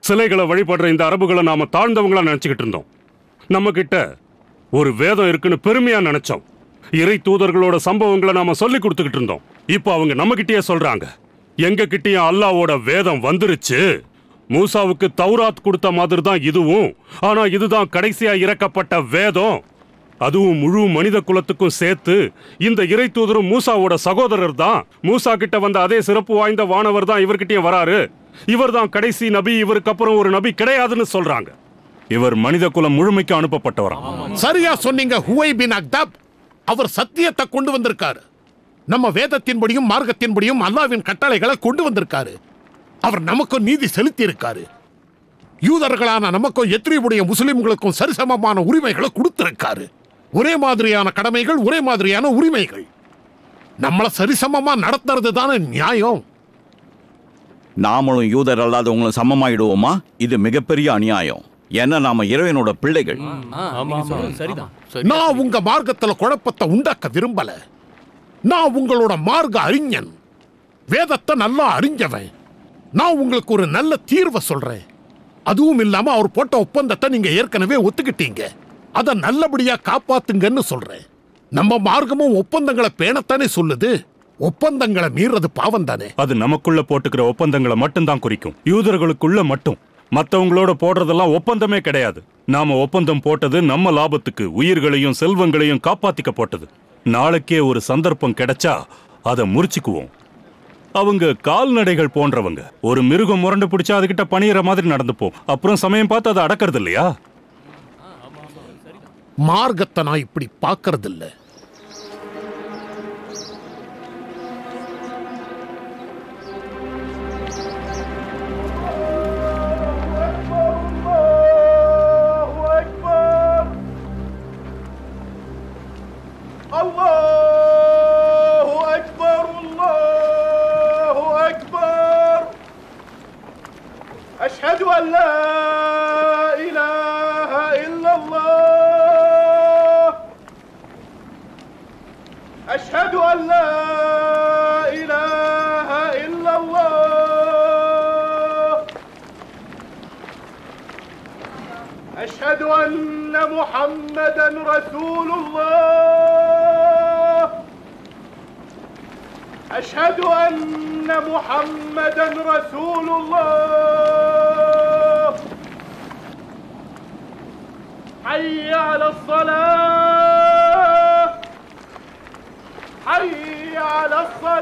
சிலைகளை வழிபடுற இந்த அரபுகளை நாம தாழ்ந்தவங்களா நினைச்சுக்கிட்டு இருந்தோம் நம்ம கிட்ட ஒரு வேதம் இருக்குன்னு பெருமையா நினைச்சோம் இறை தூதர்களோட சம்பவங்களை நாம சொல்லி கொடுத்துக்கிட்டு இருந்தோம் இப்போ அவங்க நம்ம கிட்டயே சொல்றாங்க எங்க கிட்டயும் அல்லாவோட வேதம் வந்துருச்சு மூசாவுக்கு தௌராத் கொடுத்த மாதிரி தான் இதுவும் ஆனா இதுதான் கடைசியா இறக்கப்பட்ட வேதம் அதுவும் முழு மனித குலத்துக்கும் சேர்த்து இந்த இறை தூதரும் மூசாவோட சகோதரர் தான் மூசா கிட்ட வந்த அதே சிறப்பு வாய்ந்த வானவர் தான் இவர்கிட்டயும் வராரு இவர் தான் கடைசி நபி இவருக்கு அப்புறம் ஒரு நபி கிடையாதுன்னு சொல்றாங்க இவர் மனித குலம் முழுமைக்கு அனுப்பப்பட்டவராம் சரியா சொன்னீங்க ஹுவை பின் அக்தாப் அவர் சத்தியத்தை கொண்டு வந்திருக்காரு நம்ம வேதத்தின்படியும் மார்க்கத்தின்படியும் அல்லாவின் கட்டளைகளை கொண்டு வந்திருக்காரு அவர் நமக்கும் நீதி செலுத்தி இருக்காரு யூதர்களான நமக்கும் எத்திரியுடைய முஸ்லிம்களுக்கும் சரிசமமான உரிமைகளை கொடுத்திருக்காரு ஒரே மாதிரியான கடமைகள் ஒரே மாதிரியான உரிமைகள் நம்மள சரிசமமா நடத்துறது தானே நியாயம் நாமளும் யூதர் அல்லாதவங்களும் சமமாயிடுவோமா இது மிகப்பெரிய அநியாயம் ஏன்னா நாம இறைவனோட பிள்ளைகள் சரிதான் நான் உங்க மார்க்கத்துல குழப்பத்தை உண்டாக்க விரும்பல நான் உங்களோட மார்க்க அறிஞன் வேதத்தை நல்லா அறிஞ்சவன் நான் உங்களுக்கு ஒரு நல்ல தீர்வை சொல்றேன் அதுவும் இல்லாம அவர் போட்ட ஒப்பந்தத்தை நீங்க ஏற்கனவே ஒத்துக்கிட்டீங்க அதை நல்லபடியா காப்பாத்துங்கன்னு சொல்றேன் நம்ம மார்க்கமும் ஒப்பந்தங்களை பேணத்தானே சொல்லுது ஒப்பந்தங்களை மீறது பாவம் தானே அது நமக்குள்ள போட்டுக்கிற ஒப்பந்தங்களை மட்டும்தான் குறிக்கும் யூதர்களுக்குள்ள மட்டும் மத்தவங்களோட போடுறதெல்லாம் ஒப்பந்தமே கிடையாது நாம ஒப்பந்தம் போட்டது நம்ம லாபத்துக்கு உயிர்களையும் செல்வங்களையும் காப்பாத்திக்க போட்டது நாளைக்கே ஒரு சந்தர்ப்பம் கிடைச்சா அதை முறிச்சுக்குவோம் அவங்க கால்நடைகள் போன்றவங்க ஒரு மிருகம் முரண்டு பிடிச்சா அதுகிட்ட பணியிற மாதிரி நடந்துப்போம் அப்புறம் சமயம் பார்த்து அதை அடக்கிறது இல்லையா மார்க்கத்தை நான் இப்படி பார்க்கறது இல்ல الله أكبر الله أكبر أشهد أن لا إله إلا الله أشهد أن لا إله إلا الله أشهد أن محمدا رسول الله أشهد أن محمدا رسول الله حي على الصلاة حي على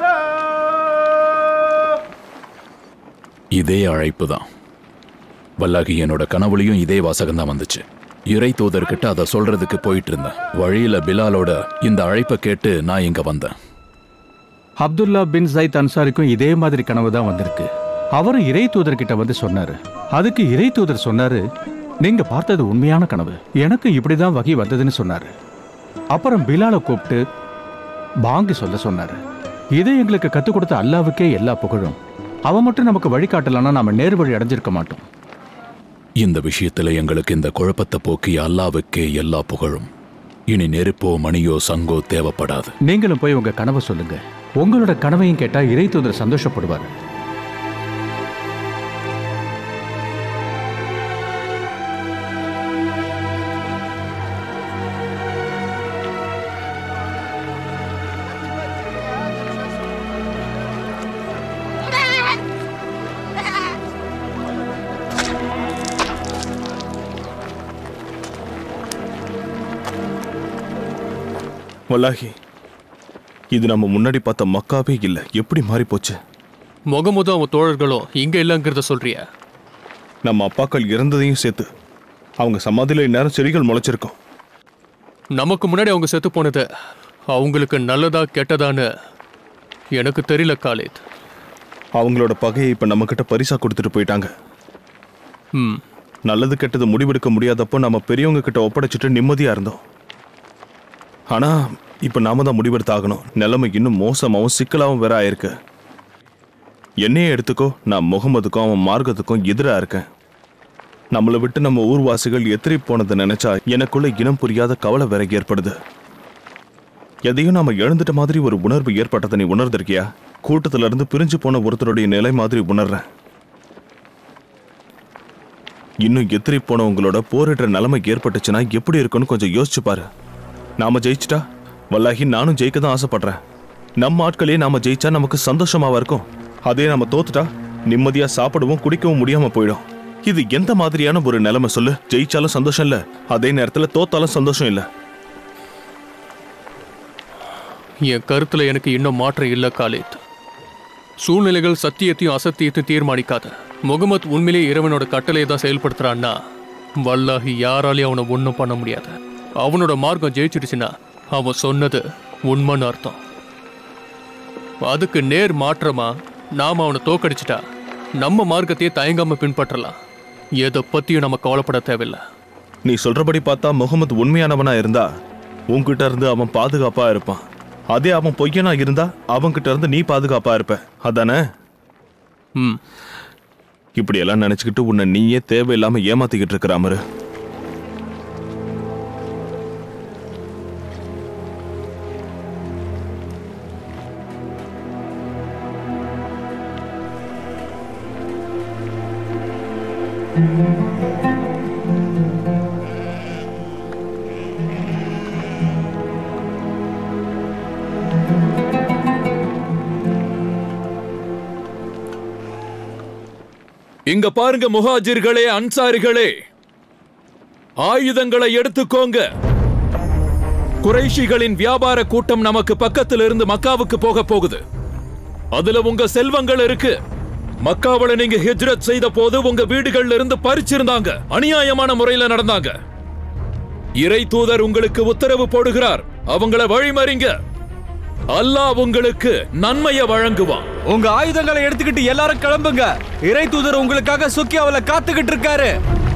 الصلاة இதே அழைப்பு தான் வல்லாகி என்னோட கனவுலையும் இதே வாசகம் தான் வந்துச்சு இறை தூதர்கிட்ட அதை சொல்றதுக்கு போயிட்டு இருந்தேன் வழியில பிலாலோட இந்த அழைப்பை கேட்டு நான் இங்க வந்தேன் அப்துல்லா பின் ஜைத் அன்சாரிக்கும் இதே மாதிரி கனவு தான் வந்திருக்கு அவரும் இறை தூதர்கிட்ட வந்து சொன்னாரு அதுக்கு இறை தூதர் சொன்னாரு நீங்க பார்த்தது உண்மையான கனவு எனக்கு இப்படிதான் வகை வந்ததுன்னு சொன்னாரு அப்புறம் பிலாலை கூப்பிட்டு பாங்கு சொல்ல சொன்னாரு இதை எங்களுக்கு கத்துக் கொடுத்த அல்லாவுக்கே எல்லா புகழும் அவன் மட்டும் நமக்கு வழிகாட்டலன்னா நாம நேர் வழி அடைஞ்சிருக்க மாட்டோம் இந்த விஷயத்துல எங்களுக்கு இந்த குழப்பத்தை போக்கி அல்லாவுக்கே எல்லா புகழும் இனி நெருப்போ மணியோ சங்கோ தேவைப்படாது நீங்களும் போய் உங்க கனவை சொல்லுங்க உங்களோட கனவையும் கேட்டா இறை தூதர் சந்தோஷப்படுவாரு வல்லாஹி இது நம்ம முன்னாடி பார்த்த மக்காவே இல்லை எப்படி மாறி போச்சு முகமுதும் அவன் தோழர்களும் இங்க இல்லைங்கிறத சொல்றிய நம்ம அப்பாக்கள் இறந்ததையும் சேர்த்து அவங்க சமாதியில இந்நேரம் செடிகள் முளைச்சிருக்கும் நமக்கு முன்னாடி அவங்க செத்து போனது அவங்களுக்கு நல்லதா கெட்டதான்னு எனக்கு தெரியல காலேத் அவங்களோட பகையை இப்ப நம்ம கிட்ட பரிசா கொடுத்துட்டு போயிட்டாங்க ம் நல்லது கெட்டது முடிவெடுக்க முடியாதப்போ நம்ம பெரியவங்க கிட்ட ஒப்படைச்சிட்டு நிம்மதியா இருந்தோம் ஆனா இப்ப நாம தான் முடிவெடுத்தாகணும் நிலைமை இன்னும் மோசமாவும் சிக்கலாவும் வேற ஆயிருக்கு என்னையே எடுத்துக்கோ நான் முகமதுக்கும் அவன் மார்க்கத்துக்கும் எதிரா இருக்கேன் நம்மளை விட்டு நம்ம ஊர்வாசிகள் எத்திரி போனதை நினைச்சா எனக்குள்ள இனம் புரியாத கவலை வேற ஏற்படுது எதையும் நாம எழுந்துட்ட மாதிரி ஒரு உணர்வு ஏற்பட்டதை நீ உணர்ந்திருக்கியா கூட்டத்துல இருந்து பிரிஞ்சு போன ஒருத்தருடைய நிலை மாதிரி உணர்றேன் இன்னும் எத்திரி போனவங்களோட போரிடுற நிலைமை ஏற்பட்டுச்சுன்னா எப்படி இருக்கும்னு கொஞ்சம் யோசிச்சு பாரு நாம ஜெயிச்சிட்டா வல்லாகி நானும் ஜெயிக்க தான் ஆசைப்படுறேன் நம்ம ஆட்களே நாம ஜெயிச்சா நமக்கு சந்தோஷமாவா இருக்கும் அதே நாம தோத்துட்டா நிம்மதியா சாப்பிடவும் குடிக்கவும் முடியாம போயிடும் இது எந்த மாதிரியான ஒரு நிலைமை சொல்லு ஜெயிச்சாலும் சந்தோஷம் இல்ல அதே நேரத்துல தோத்தாலும் சந்தோஷம் இல்ல என் கருத்துல எனக்கு இன்னும் மாற்றம் இல்ல காலித் சூழ்நிலைகள் சத்தியத்தையும் அசத்தியத்தையும் தீர்மானிக்காத முகமது உண்மையிலே இறைவனோட கட்டளையை தான் செயல்படுத்துறான்னா வல்லாஹி யாராலையும் அவனை ஒன்றும் பண்ண முடியாது அவனோட மார்க்கம் ஜெயிச்சிடுச்சுன்னா அவன் சொன்னது உண்மைன்னு அர்த்தம் அதுக்கு நேர் மாற்றமா நாம அவனை தோக்கடிச்சிட்டா நம்ம மார்க்கத்தையே தயங்காம பின்பற்றலாம் எதை பத்தியும் நம்ம கவலைப்பட தேவையில்லை நீ சொல்றபடி பார்த்தா முகமது உண்மையானவனா இருந்தா உன்கிட்ட இருந்து அவன் பாதுகாப்பா இருப்பான் அதே அவன் பொய்யனா இருந்தா அவன்கிட்ட இருந்து நீ பாதுகாப்பா இருப்ப அதானே ம் இப்படி எல்லாம் நினைச்சுக்கிட்டு உன்னை நீயே தேவையில்லாம ஏமாத்திக்கிட்டு இருக்கிற அமரு இங்க பாருங்க முஹாஜிர்களே அன்சாரிகளே ஆயுதங்களை எடுத்துக்கோங்க குறைஷிகளின் வியாபார கூட்டம் நமக்கு பக்கத்துல இருந்து மக்காவுக்கு போக போகுது அதுல உங்க செல்வங்கள் இருக்கு மக்காவுல நீங்க ஹிஜ்ரத் செய்த போது உங்க வீடுகள்ல இருந்து பறிச்சிருந்தாங்க அநியாயமான முறையில நடந்தாங்க இறை தூதர் உங்களுக்கு உத்தரவு போடுகிறார் அவங்கள வழிமறிங்க அல்லாஹ் உங்களுக்கு நன்மையை வழங்குவான் உங்க ஆயுதங்களை எடுத்துக்கிட்டு எல்லாரும் கிளம்புங்க இறை தூதர் உங்களுக்காக சுக்கியாவில காத்துக்கிட்டு இருக்காரு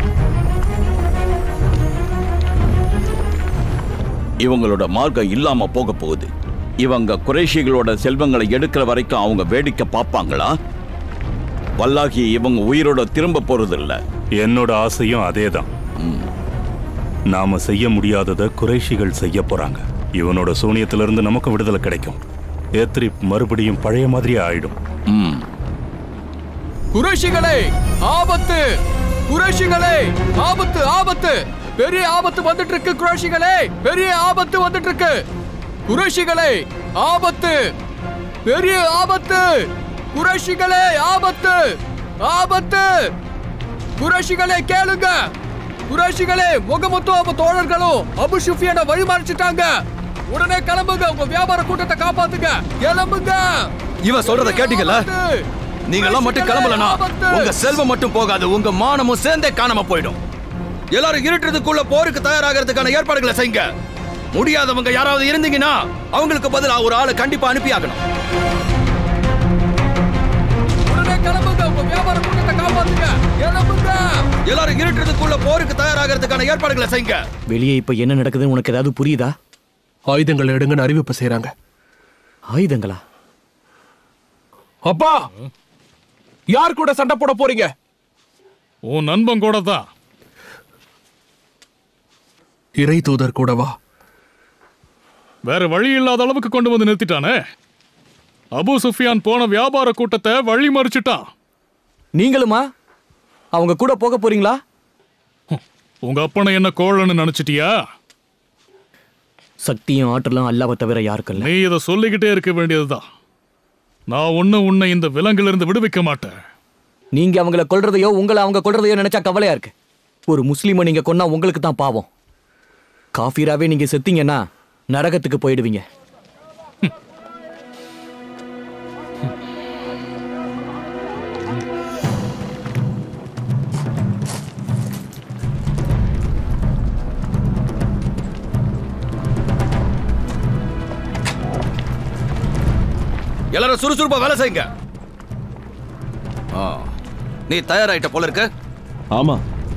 இவங்களோட மார்க்கம் இல்லாம போக போகுது இவங்க குறைஷிகளோட செல்வங்களை எடுக்கிற வரைக்கும் அவங்க வேடிக்கை பார்ப்பாங்களா வல்லாகி இவங்க உயிரோட திரும்ப போறதில்ல என்னோட ஆசையும் அதேதான் நாம செய்ய முடியாததை குறைஷிகள் செய்ய போறாங்க இவனோட சூனியத்திலிருந்து நமக்கு விடுதலை கிடைக்கும் ஏத்ரிப் மறுபடியும் பழைய மாதிரியே ஆயிடும் ம் குறைஷிகளே ஆபத்து குறைஷிகளே ஆபத்து ஆபத்து பெரிய ஆபத்து வந்துட்டு இருக்கு குறைஷிகளே பெரிய ஆபத்து வந்துட்டு இருக்கு குறைஷிகளே ஆபத்து பெரிய ஆபத்து குறைஷிகளே ஆபத்து ஆபத்து குறைஷிகளே கேளுங்க குறைஷிகளே முகமத்தும் அவன் தோழர்களும் அபு சுஃபியான வழிமறைச்சிட்டாங்க உடனே கிளம்புங்க உங்க வியாபார கூட்டத்தை காப்பாத்துங்க கிளம்புங்க இவன் சொல்றத கேட்டீங்கல்ல ஆபத்து! நீங்க எல்லாம் மட்டும் கிளம்பலனா ஆபத்து! உங்க செல்வம் மட்டும் போகாது உங்க மானமும் சேர்ந்தே காணாம போயிடும் எல்லாரும் இருட்டுறதுக்குள்ள போருக்கு தயாராகிறதுக்கான ஏற்பாடுகளை செய்யுங்க முடியாதவங்க யாராவது இருந்தீங்கன்னா அவங்களுக்கு பதிலா ஒரு ஆளை கண்டிப்பா அனுப்பி ஆகணும் உடனே கிளம்புங்க உங்க வியாபார கூட்டத்தை காப்பாத்துங்க கிளம்புங்க எல்லாரும் இருட்டுறதுக்குள்ள போருக்கு தயாராகிறதுக்கான ஏற்பாடுகளை செய்யுங்க வெளியே இப்ப என்ன நடக்குதுன்னு உனக்கு ஏதாவது புரியுதா ஆயுதங்கள் எடுங்கன்னு அறிவிப்பு செய்றாங்க ஆயுதங்களா அப்பா யார் கூட சண்டை போட போறீங்க உன் நண்பன் கூட தான் இறை தூதர் கூடவா வேற வழி இல்லாத அளவுக்கு கொண்டு வந்து நிறுத்திட்டானே அபு சுஃபியான் போன வியாபார கூட்டத்தை வழி மறிச்சிட்டான் நீங்களுமா அவங்க கூட போக போறீங்களா உங்க அப்பனை என்ன கோழன்னு நினைச்சிட்டியா சக்தியும் ஆற்றலும் அல்லாவை தவிர யாருக்கும் இல்ல நீ இதை சொல்லிக்கிட்டே இருக்க வேண்டியதுதான் நான் ஒண்ணு உன்னை இந்த விலங்கிலிருந்து விடுவிக்க மாட்டேன் நீங்க அவங்கள கொல்றதையோ உங்களை அவங்க கொல்றதையோ நினைச்சா கவலையா இருக்கு ஒரு முஸ்லீமை நீங்க கொன்னா உங்களுக்கு தான் பாவம் காஃபீராவே நீங்க செத்தீங்கன்னா நரகத்துக்கு போயிடுவீங்க எல்லாரும் சுறுசுறுப்பா வேலை செய்யுங்க ஆ, நீ தயாராயிட்ட போல இருக்கு ஆமா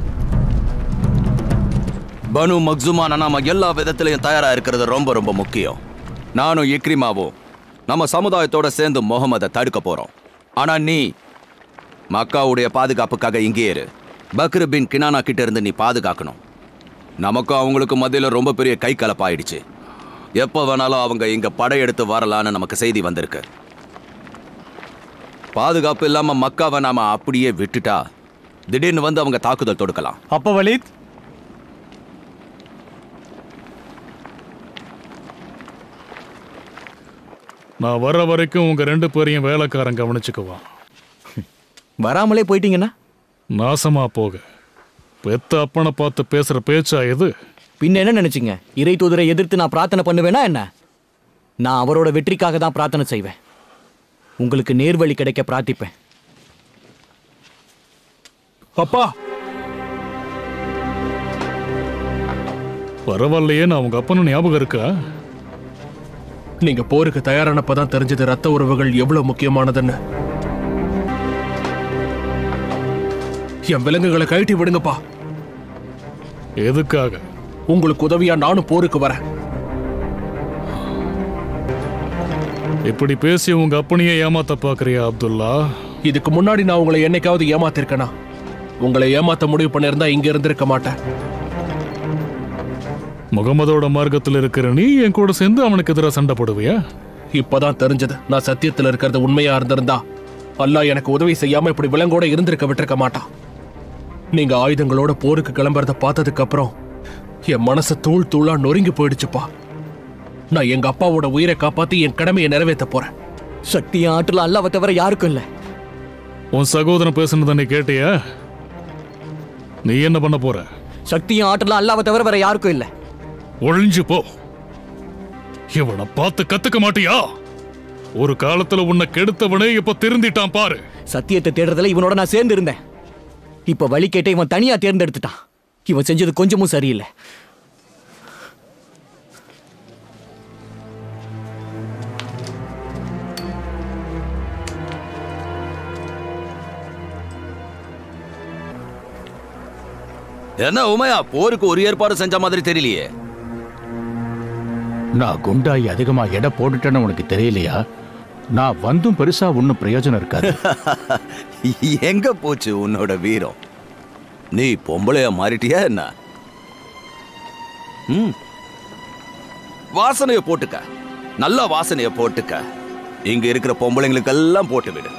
பனு மக்சுமான நாம எல்லா விதத்திலையும் தயாரா இருக்கிறது ரொம்ப ரொம்ப முக்கியம் நானும் இக்ரிமாவும் நம்ம சமுதாயத்தோட சேர்ந்து முகமதை தடுக்க போறோம் ஆனா நீ மக்காவுடைய பாதுகாப்புக்காக இங்கே இரு பக்ரு பின் கினானா கிட்ட இருந்து நீ பாதுகாக்கணும் நமக்கும் அவங்களுக்கு மத்தியில ரொம்ப பெரிய கை கலப்பாயிடுச்சு எப்போ வேணாலும் அவங்க இங்க படையெடுத்து வரலான்னு நமக்கு செய்தி வந்திருக்கு பாதுகாப்பு இல்லாம மக்காவை நாம அப்படியே விட்டுட்டா திடீர்னு வந்து அவங்க தாக்குதல் தொடுக்கலாம் அப்ப வலித் நான் வர்ற வரைக்கும் உங்க ரெண்டு பேரையும் வேலைக்காரன் கவனிச்சுக்குவான் வராமலே போயிட்டீங்கன்னா நாசமா போக பெத்த அப்பனை பார்த்து பேசுற பேச்சா இது பின்ன என்ன நினைச்சீங்க இறை தூதரை எதிர்த்து நான் பிரார்த்தனை பண்ணுவேனா என்ன நான் அவரோட வெற்றிக்காக தான் பிரார்த்தனை செய்வேன் உங்களுக்கு நேர்வழி கிடைக்க பிரார்த்திப்பேன் அப்பா பரவாயில்லையே நான் உங்க அப்பனும் ஞாபகம் இருக்கா நீங்க போருக்கு தயாரானப்பதான் தெரிஞ்சது ரத்த உறவுகள் எவ்வளவு முக்கியமானதுன்னு என் விலங்குகளை கழட்டி விடுங்கப்பா எதுக்காக உங்களுக்கு உதவியா நானும் போருக்கு வரேன் இப்படி பேசி உங்க அப்பனையே ஏமாத்த பாக்குறியா அப்துல்லா இதுக்கு முன்னாடி நான் உங்களை என்னைக்காவது ஏமாத்திருக்கேனா உங்களை ஏமாத்த முடிவு பண்ணியிருந்தா இங்க இருந்திருக்க மாட்டேன் முகமதோட மார்க்கத்தில் இருக்கிற நீ என் கூட சேர்ந்து அவனுக்கு எதிராக சண்டை போடுவியா இப்பதான் தெரிஞ்சது நான் சத்தியத்துல இருக்கிறது உண்மையா இருந்திருந்தா அல்லாஹ் எனக்கு உதவி செய்யாம இப்படி விலங்கோட இருந்திருக்க விட்டிருக்க மாட்டான் நீங்க ஆயுதங்களோட போருக்கு கிளம்புறத பார்த்ததுக்கு அப்புறம் என் மனசு தூள் தூளா நொறுங்கி போயிடுச்சுப்பா நான் எங்க அப்பாவோட உயிரை காப்பாத்தி என் கடமையை நிறைவேற்ற போறேன் சக்தி ஆற்றல் அல்லாவை தவிர யாருக்கும் இல்லை உன் சகோதரன் பேசுனதை நீ கேட்டியா நீ என்ன பண்ண போற சக்தியும் ஆற்றலும் அல்லாவை தவிர வேற யாருக்கும் இல்லை ஒழிஞ்சு போ இவனை பார்த்து கத்துக்க மாட்டியா ஒரு காலத்துல உன்னை கெடுத்தவனே இப்ப திருந்திட்டான் பாரு சத்தியத்தை தேடுறதுல இவனோட நான் சேர்ந்து இருந்தேன் இப்ப வழி கேட்ட இவன் தனியா தேர்ந்தெடுத்துட்டான் இவன் செஞ்சது கொஞ்சமும் சரியில்லை என்ன உமையா போருக்கு ஒரு ஏற்பாடு செஞ்ச மாதிரி தெரியலையே நான் குண்டாயி அதிகமா எடை போட்டுட்டேன்னு உனக்கு தெரியலையா நான் வந்தும் பெருசா ஒன்றும் பிரயோஜனம் இருக்காது எங்க போச்சு உன்னோட வீரம் நீ பொம்பளையா மாறிட்டியா என்ன ம் வாசனைய போட்டுக்க நல்ல வாசனைய போட்டுக்க இங்க இருக்கிற பொம்பளைங்களுக்கெல்லாம் போட்டு விடு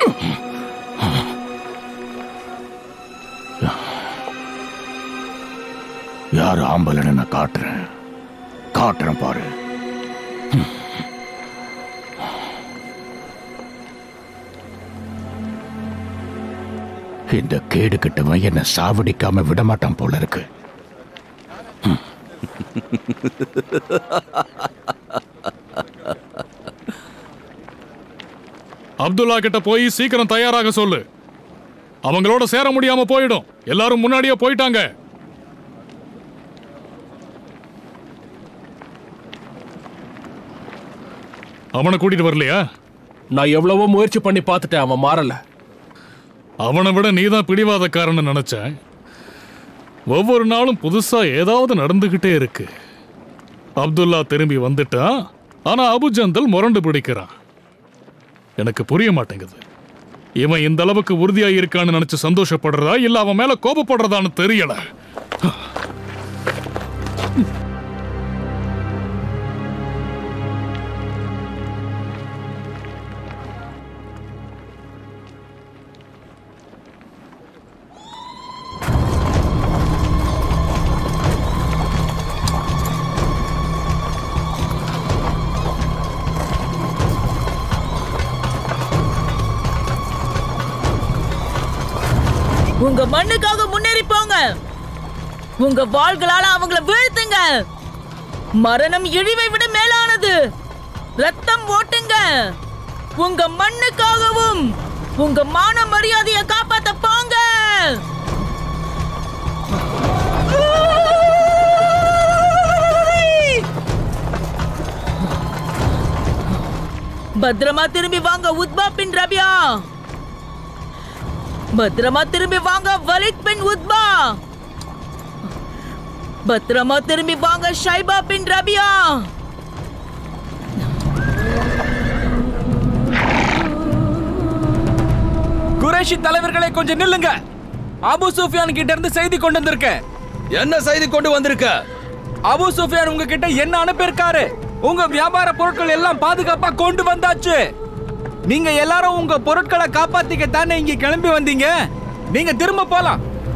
யார் ஆம்பளைன்னு நான் காட்டுறேன் காட்டுறேன் பாரு இந்த கேடு கிட்டவன் என்ன சாவடிக்காம விடமாட்டான் போல இருக்கு அப்துல்லா கிட்ட போய் சீக்கிரம் தயாராக சொல்லு அவங்களோட சேர முடியாம போயிடும் எல்லாரும் முன்னாடியே போயிட்டாங்க அவனை கூட்டிட்டு வரலையா நான் எவ்வளவோ முயற்சி பண்ணி பார்த்துட்டேன் அவன் மாறல அவனை விட நீதான் பிடிவாதக்காரன்னு நினைச்சேன் ஒவ்வொரு நாளும் புதுசா ஏதாவது நடந்துகிட்டே இருக்கு அப்துல்லா திரும்பி வந்துட்டான் ஆனா அபுஜந்தல் முரண்டு பிடிக்கிறான் எனக்கு புரிய மாட்டேங்குது இவன் இந்த அளவுக்கு உறுதியா இருக்கான்னு நினைச்சு சந்தோஷப்படுறதா இல்ல அவன் மேல கோபப்படுறதான்னு தெரியல உங்க மண்ணுக்காக முன்னேறி போங்க உங்க வாள்களால அவங்கள வீழ்த்துங்க மரணம் இழிவை விட மேலானது ரத்தம் ஓட்டுங்க உங்க மண்ணுக்காகவும் உங்க மான மரியாதையை காப்பாத்த போங்க பத்திரமா திரும்பி வாங்க உத்பா பின் ரபியா பத்திரமா திரும்பி வாங்க வலித் பின் உத்பா பத்திரமா திரும்பி வாங்க ஷைபா பின் ரபியா குறைஷி தலைவர்களை கொஞ்சம் நில்லுங்க அபு சுஃபியான் கிட்ட இருந்து செய்தி கொண்டு வந்திருக்கேன் என்ன செய்தி கொண்டு வந்திருக்க அபு சுஃபியான் உங்ககிட்ட என்ன அனுப்பியிருக்காரு உங்க வியாபார பொருட்கள் எல்லாம் பாதுகாப்பா கொண்டு வந்தாச்சு நீங்க எல்லாரும் உங்க பொருட்களை காப்பாத்திக்க தானே இங்க கிளம்பி வந்தீங்க நீங்க திரும்ப போலாம்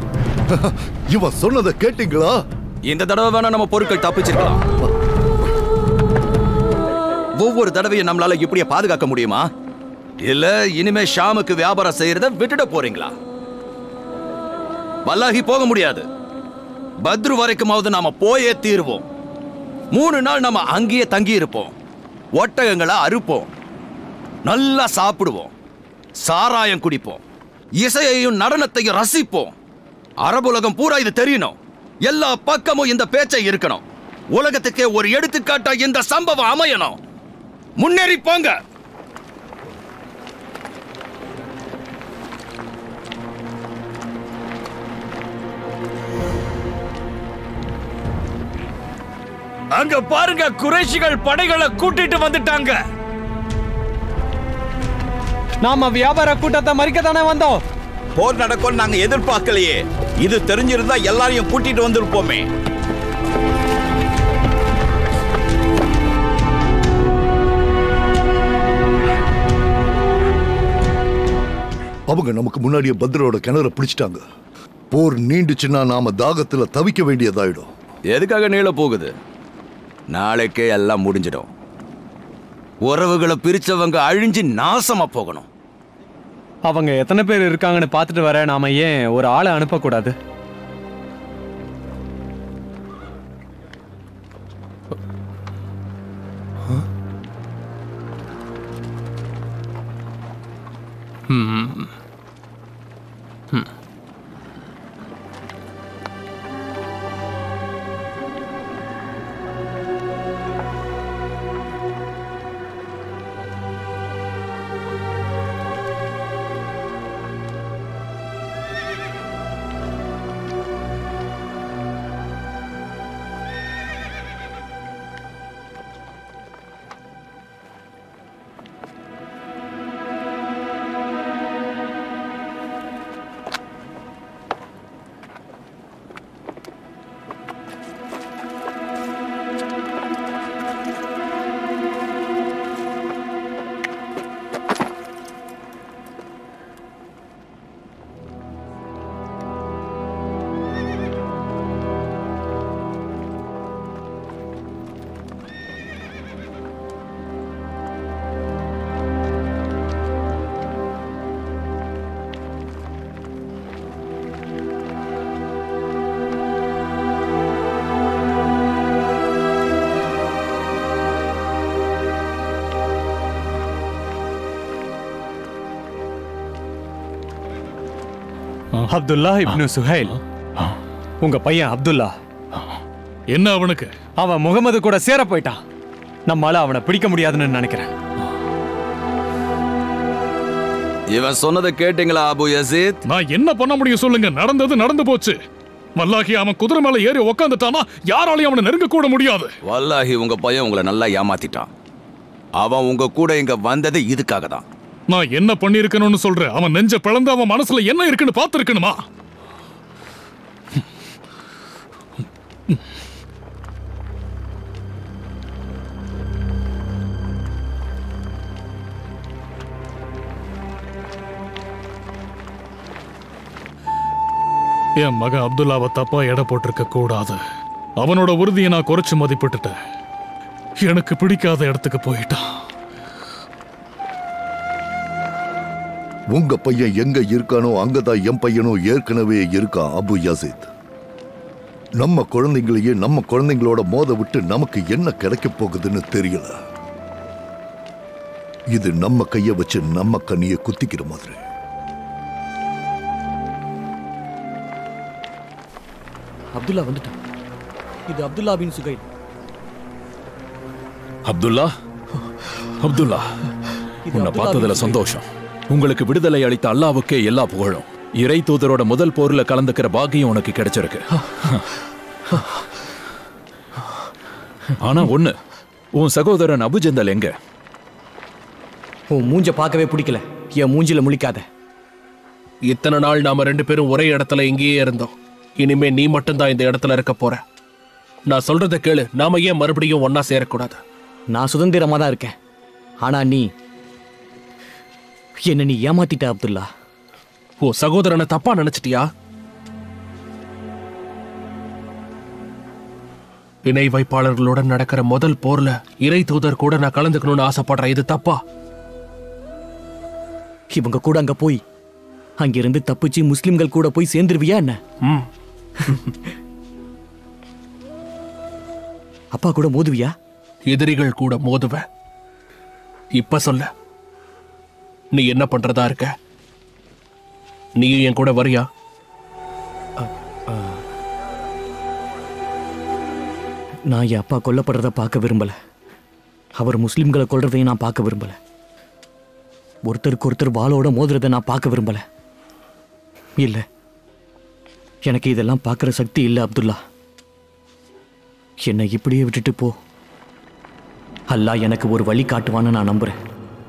இவன் சொன்னதை கேட்டீங்களா இந்த தடவை வேணா நம்ம பொருட்கள் தப்பிச்சிருக்கலாம் ஒவ்வொரு தடவையும் நம்மளால இப்படியே பாதுகாக்க முடியுமா இல்ல இனிமே ஷாமுக்கு வியாபாரம் செய்யறத விட்டுட போறீங்களா வல்லாகி போக முடியாது பத்ரு வரைக்குமாவது நாம போயே தீருவோம் மூணு நாள் நம்ம அங்கேயே தங்கி இருப்போம் ஒட்டகங்களை அறுப்போம் நல்லா சாப்பிடுவோம் சாராயம் குடிப்போம் இசையையும் நடனத்தையும் ரசிப்போம் அரபுலகம் பூரா இது தெரியணும் எல்லா பக்கமும் இந்த பேச்சை இருக்கணும் உலகத்துக்கே ஒரு எடுத்துக்காட்டா இந்த சம்பவம் அமையணும் முன்னேறி போங்க அங்க பாருங்க குறைஷிகள் படைகளை கூட்டிட்டு வந்துட்டாங்க நாம வியாபார கூட்டத்தை மறிக்க தானே வந்தோம் போர் நடக்கும் நாங்க எதிர்பார்க்கலையே இது தெரிஞ்சிருந்தா எல்லாரையும் கூட்டிட்டு வந்திருப்போமே அவங்க நமக்கு முன்னாடியே பத்ரோட கிணற பிடிச்சிட்டாங்க போர் நீண்டுச்சுன்னா நாம தாகத்துல தவிக்க வேண்டியதாயிடும் எதுக்காக நீள போகுது நாளைக்கே எல்லாம் முடிஞ்சிடும் உறவுகளை பிரிச்சவங்க அழிஞ்சு நாசமா போகணும் அவங்க எத்தனை பேர் இருக்காங்கன்னு பார்த்துட்டு வர நாம ஏன் ஒரு ஆளை அனுப்பக்கூடாது ம். ம். அப்துல்லா இப்னு சுஹைல் உங்க பையன் அப்துல்லா என்ன அவனுக்கு அவன் முகமது கூட சேர போயிட்டான் நம்மால அவனை பிடிக்க முடியாதுன்னு நினைக்கிறேன் இவன் சொன்னதை கேட்டீங்களா அபு யசீத் நான் என்ன பண்ண முடியும் சொல்லுங்க நடந்தது நடந்து போச்சு வல்லாகி அவன் குதிரை மேல ஏறி உக்காந்துட்டானா யாராலையும் அவனை நெருங்க கூட முடியாது வல்லாஹி உங்க பையன் உங்களை நல்லா ஏமாத்திட்டான் அவன் உங்க கூட இங்க வந்தது இதுக்காக தான் நான் என்ன பண்ணிருக்கணும்னு சொல்றேன் அவன் நெஞ்ச பிளந்து அவன் மனசுல என்ன இருக்குன்னு பார்த்திருக்கணுமா என் மகன் அப்துல்லாவை தப்பா எடை போட்டிருக்க கூடாது அவனோட உறுதியை நான் குறைச்சு மதிப்பிட்டுட்டேன் எனக்கு பிடிக்காத இடத்துக்கு போயிட்டான் உங்க பையன் எங்க இருக்கானோ அங்கதான் என் பையனும் ஏற்கனவே இருக்கான் அபு யசீத் நம்ம குழந்தைங்களையே நம்ம குழந்தைங்களோட மோத விட்டு நமக்கு என்ன கிடைக்க போகுதுன்னு தெரியல இது நம்ம கைய வச்சு நம்ம கண்ணியை குத்திக்கிற மாதிரி அப்துல்லா வந்துட்டான் இது அப்துல்லா பின் சுகைல் அப்துல்லா அப்துல்லா உன்னை பார்த்ததுல சந்தோஷம் உங்களுக்கு விடுதலை அளித்த அல்லாவுக்கே எல்லா புகழும் இறை தூதரோட முதல் போர்ல கலந்துக்கிற பாக்கியம் உனக்கு கிடைச்சிருக்கு ஆனா ஒண்ணு உன் சகோதரன் அபுஜந்தல் எங்க உன் மூஞ்ச பார்க்கவே பிடிக்கல என் மூஞ்சில முழிக்காத இத்தனை நாள் நாம ரெண்டு பேரும் ஒரே இடத்துல இங்கேயே இருந்தோம் இனிமே நீ மட்டும்தான் இந்த இடத்துல இருக்க போற நான் சொல்றத கேளு நாம ஏன் மறுபடியும் ஒன்னா சேரக்கூடாது நான் சுதந்திரமா தான் இருக்கேன் ஆனா நீ என்ன நீ ஏமாத்திட்ட அப்துல்லா ஓ சகோதரனை தப்பா நினைச்சிட்டியா இணை வைப்பாளர்களுடன் நடக்கிற முதல் போர்ல இறை தூதர் கூட நான் கலந்துக்கணும்னு ஆசைப்படுறேன் இது தப்பா இவங்க கூட அங்க போய் அங்கிருந்து தப்பிச்சு முஸ்லிம்கள் கூட போய் சேர்ந்துருவியா என்ன ம் அப்பா கூட மோதுவியா எதிரிகள் கூட மோதுவேன் இப்ப சொல்ல நீ என்ன பண்றதா இருக்க நீயும் என் கூட வரியா நான் என் அப்பா கொல்லப்படுறத பார்க்க விரும்பல அவர் முஸ்லிம்களை கொல்றதையும் நான் பார்க்க விரும்பல ஒருத்தருக்கு ஒருத்தர் வாளோட மோதுறதை நான் பார்க்க விரும்பல இல்ல எனக்கு இதெல்லாம் பார்க்குற சக்தி இல்லை அப்துல்லா என்னை இப்படியே விட்டுட்டு போ அல்லாஹ் எனக்கு ஒரு வழி காட்டுவான்னு நான் நம்புறேன்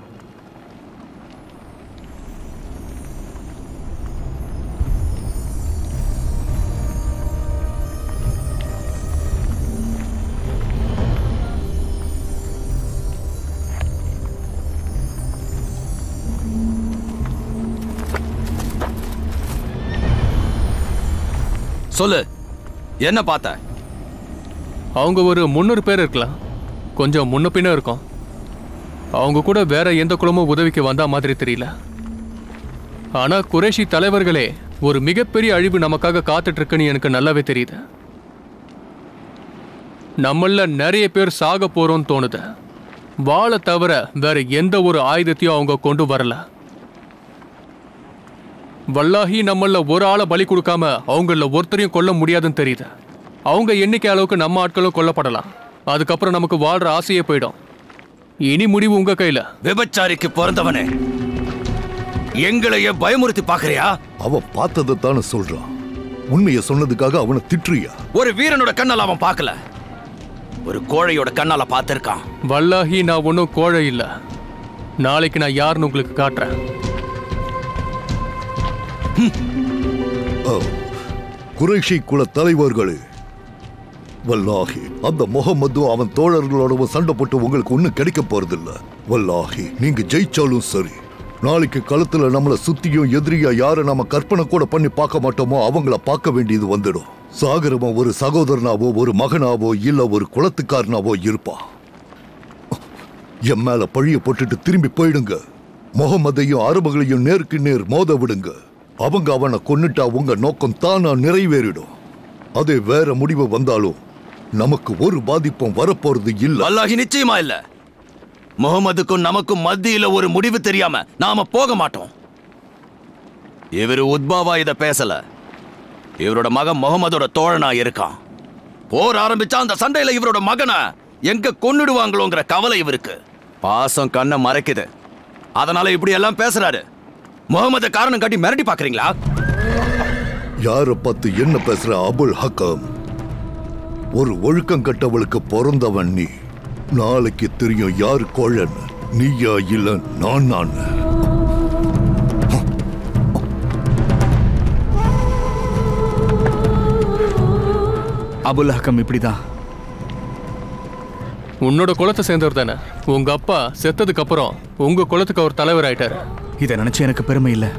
சொல்லு என்ன பார்த்த அவங்க ஒரு முன்னூறு பேர் இருக்கலாம் கொஞ்சம் முன்ன பின்ன இருக்கும் அவங்க கூட வேற எந்த குலமும் உதவிக்கு வந்தா மாதிரி தெரியல ஆனா குறைஷி தலைவர்களே ஒரு மிகப்பெரிய அழிவு நமக்காக காத்துட்டு இருக்குன்னு எனக்கு நல்லாவே தெரியுது நம்மள நிறைய பேர் சாக போறோம்னு தோணுது வாளை தவிர வேற எந்த ஒரு ஆயுதத்தையும் அவங்க கொண்டு வரல வல்லாஹி நம்மள ஒரு ஆளை பலி கொடுக்காம அவங்கள ஒருத்தரையும் கொல்ல முடியாதுன்னு தெரியுது அவங்க எண்ணிக்கை அளவுக்கு நம்ம ஆட்களும் கொல்லப்படலாம் அதுக்கப்புறம் நமக்கு வாழ்ற ஆசையே போயிடும் இனி முடிவு உங்க கையில விபச்சாரிக்கு பிறந்தவனே எங்களையே பயமுறுத்தி பாக்குறியா அவன் பார்த்ததை தானே சொல்றான் உண்மையை சொன்னதுக்காக அவனை திட்டுறியா ஒரு வீரனோட கண்ணால அவன் பார்க்கல ஒரு கோழையோட கண்ணால பார்த்திருக்கான் வல்லாஹி நான் ஒன்றும் கோழை இல்ல நாளைக்கு நான் யாருன்னு உங்களுக்கு காட்டுறேன் ஓ, குறைஷி குல தலைவர்களே வல்லாஹி அந்த முகமதும் அவன் தோழர்களோடவும் சண்டை போட்டு உங்களுக்கு ஒண்ணும் கிடைக்க போறதில்ல வல்லாஹி நீங்க ஜெயிச்சாலும் சரி நாளைக்கு களத்துல நம்மள சுத்தியும் எதிரியா யாரை நாம கற்பனை கூட பண்ணி பார்க்க மாட்டோமோ அவங்கள பார்க்க வேண்டியது வந்துடும் சாகரமோ ஒரு சகோதரனாவோ ஒரு மகனாவோ இல்ல ஒரு குலத்துக்காரனாவோ இருப்பான் என் மேல பழிய போட்டுட்டு திரும்பி போயிடுங்க முகமதையும் அரபுகளையும் நேருக்கு நேர் மோத விடுங்க அவங்க அவனை கொன்னுட்டா உங்க நோக்கம் தானா நிறைவேறிடும் அதே வேற முடிவு வந்தாலும் நமக்கு ஒரு பாதிப்பும் வரப்போறது இல்ல அல்லாஹி நிச்சயமா இல்ல முகமதுக்கும் நமக்கும் மத்தியில ஒரு முடிவு தெரியாம நாம போக மாட்டோம் இவரு உத்பாவா இத பேசல இவரோட மகன் முகமதோட தோழனா இருக்கான் போர் ஆரம்பிச்சா அந்த சண்டையில இவரோட மகனை எங்க கொன்னுடுவாங்களோங்கிற கவலை இவருக்கு பாசம் கண்ணை மறைக்குது அதனால இப்படி எல்லாம் பேசுறாரு முகமத காரணம் காட்டி மிரட்டி பாக்குறீங்களா யார பார்த்து என்ன பேசுற அபுல் ஹக்கம் ஒரு ஒழுக்கம் கட்டவளுக்கு பிறந்தவன் நீ நாளைக்கு தெரியும் யார் கோழன் நீயா இல்ல நான் நான் அபுல் ஹக்கம் இப்படிதான் உன்னோட குலத்தை சேர்ந்தவர் தானே உங்க அப்பா செத்ததுக்கு அப்புறம் உங்க குலத்துக்கு அவர் தலைவர் ஆயிட்டாரு இதை நினைச்சு எனக்கு பெருமை இல்ல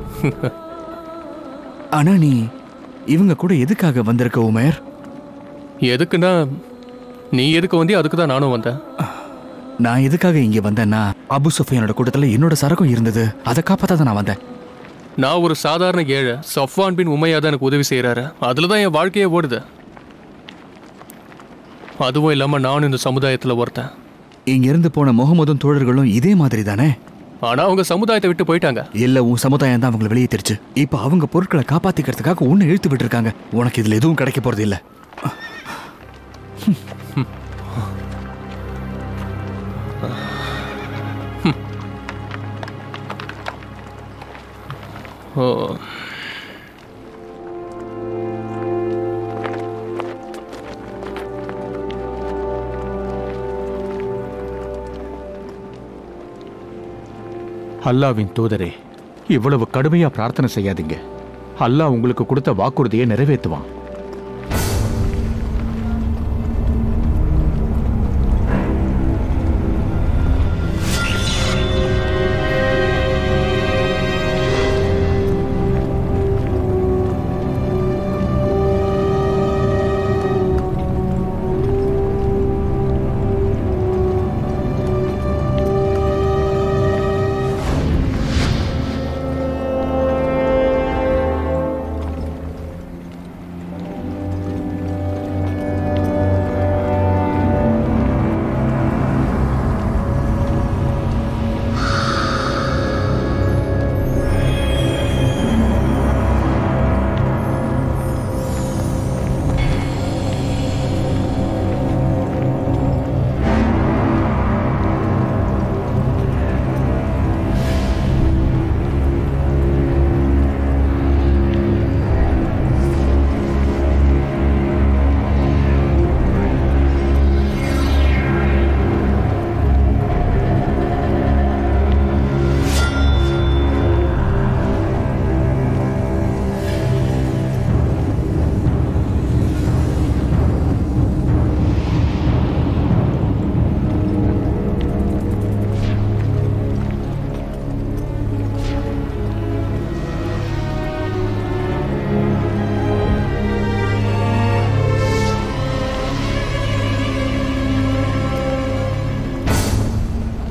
ஆனா நீ இவங்க கூட எதுக்காக வந்திருக்க உமேர் எதுக்குன்னா நீ எதுக்கு வந்தியோ அதுக்கு தான் நானும் வந்தேன் நான் எதுக்காக இங்க வந்தேன்னா அபு சுஃபியானோட கூட்டத்துல என்னோட சரக்கும் இருந்தது அதை காப்பாத்த தான் நான் வந்தேன் நான் ஒரு சாதாரண ஏழை சஃப்வான் பின் உமையா தான் எனக்கு உதவி செய்யறாரு அதுல தான் என் வாழ்க்கையே ஓடுது அதுவும் இல்லாம நானும் இந்த சமுதாயத்துல ஒருத்தன் இங்க இருந்து போன முகமதும் தோழர்களும் இதே மாதிரி தானே ஆனா அவங்க சமுதாயத்தை விட்டு போயிட்டாங்க இல்ல உன் சமுதாயம் தான் அவங்களை வெளியேற்றிருச்சு இப்ப அவங்க பொருட்களை காப்பாத்திக்கிறதுக்காக உன்னை இழுத்து விட்டுருக்காங்க உனக்கு இதுல எதுவும் கிடைக்க போறது இல்ல ஓ அல்லாவின் தூதரே இவ்வளவு கடுமையா பிரார்த்தனை செய்யாதீங்க அல்லாஹ் உங்களுக்கு கொடுத்த வாக்குறுதியை நிறைவேற்றுவான்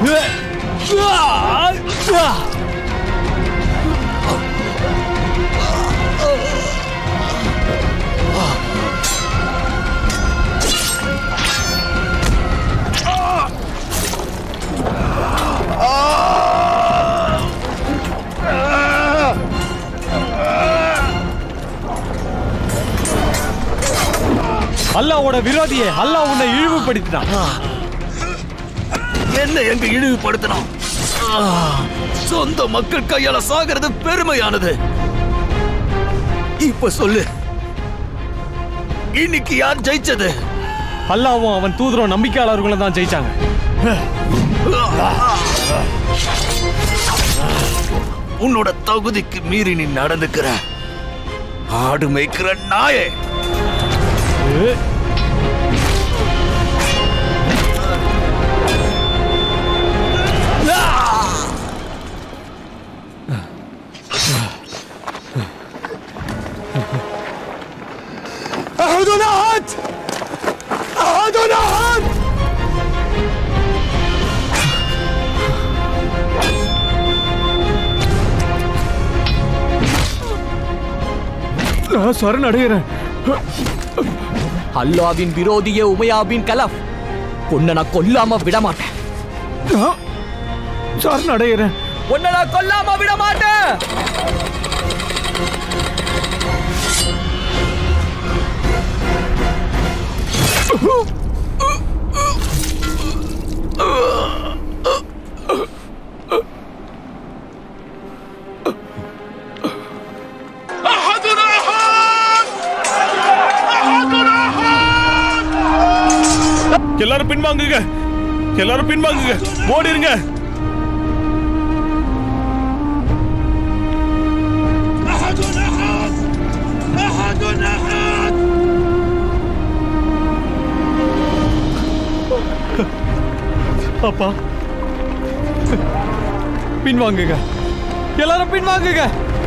அல்லாவோட விரோதியே அல்லாஹ் உன்னை இழிவுபடுத்தினான் என்ன எங்க இழிவுபடுத்தணும் ஆ, சொந்த மக்கள் கையால சாகிறது பெருமையானது இப்ப சொல்லு இன்னைக்கு யார் ஜெயிச்சது அல்லாவும் அவன் தூதரும் நம்பிக்கையாளர்களும் தான் ஜெயிச்சாங்க உன்னோட தகுதிக்கு மீறி நீ நடந்துக்கிற ஆடு மேய்க்கிற நாயே أحد أحد أحد أحد நான் சரணடைகிறேன் அல்லாவின் விரோதியே உமையாவின் கலப் உன்னை நான் கொல்லாம விட மாட்டேன் சரணடைகிறேன் உன்னை நான் கொல்லாம விட மாட்டேன் أحد أحد أحد أحد எல்லாரும் பின்வாங்குங்க எல்லாரும் பின்வாங்குங்க ஓடிருங்க أحد أحد أحد أحد அப்பா பின்வாங்குங்க எல்லாரும் பின்வாங்குங்க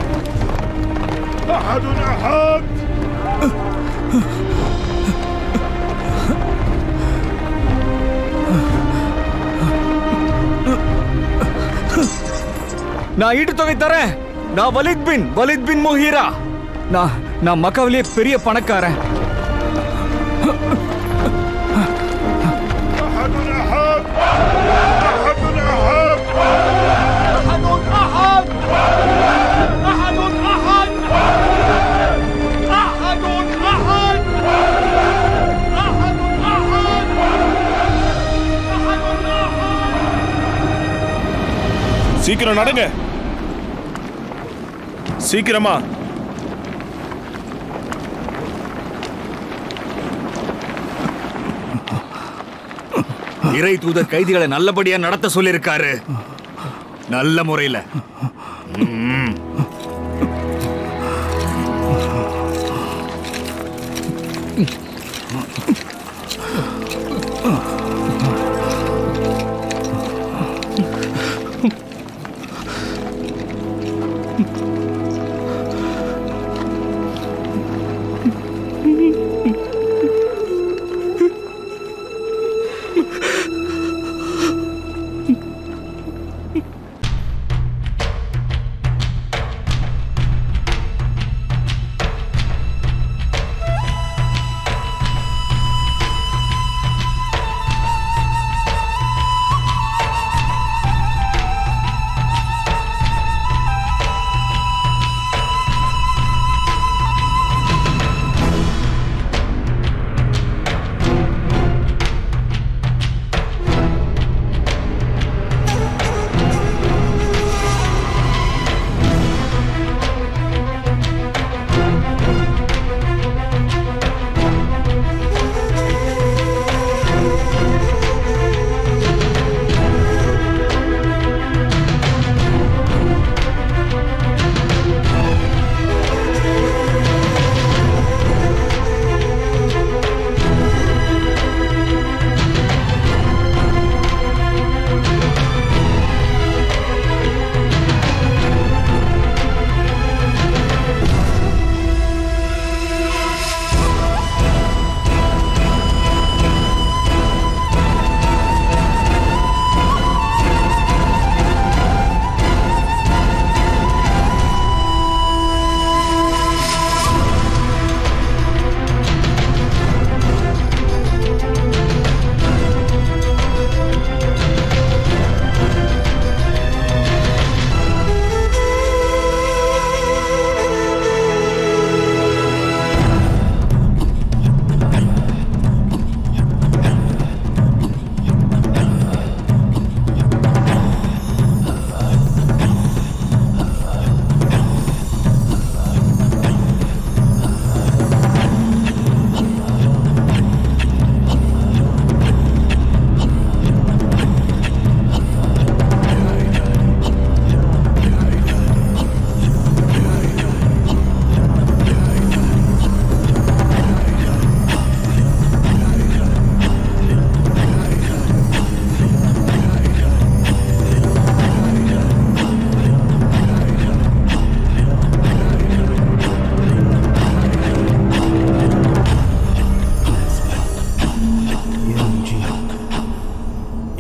أحد أحد நான் ஈட்டுத்தொகை தரேன் நான் வலித் பின் வலித் பின் முஹீரா நான் நான் மக்காவிலேயே பெரிய பணக்காரன் أحد أحد أحد أحد أحد أحد أحد أحد أحد أحد சீக்கிரம் நடங்க சீக்கிரமா இறை தூதர் கைதிகளை நல்லபடியா நடத்த சொல்லியிருக்காரு நல்ல முறையில ம்.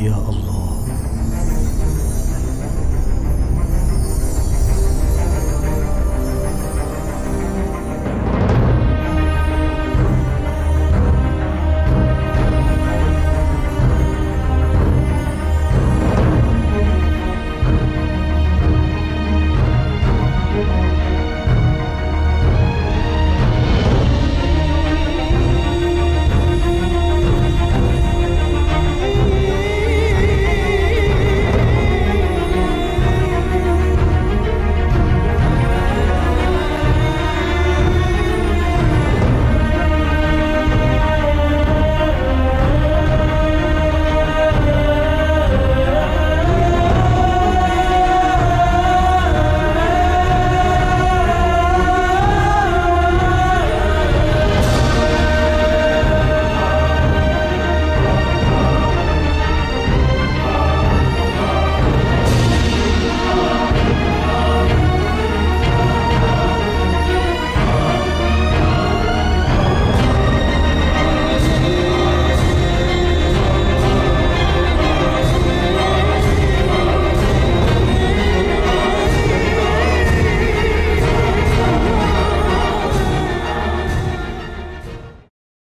யா அல்லாஹ்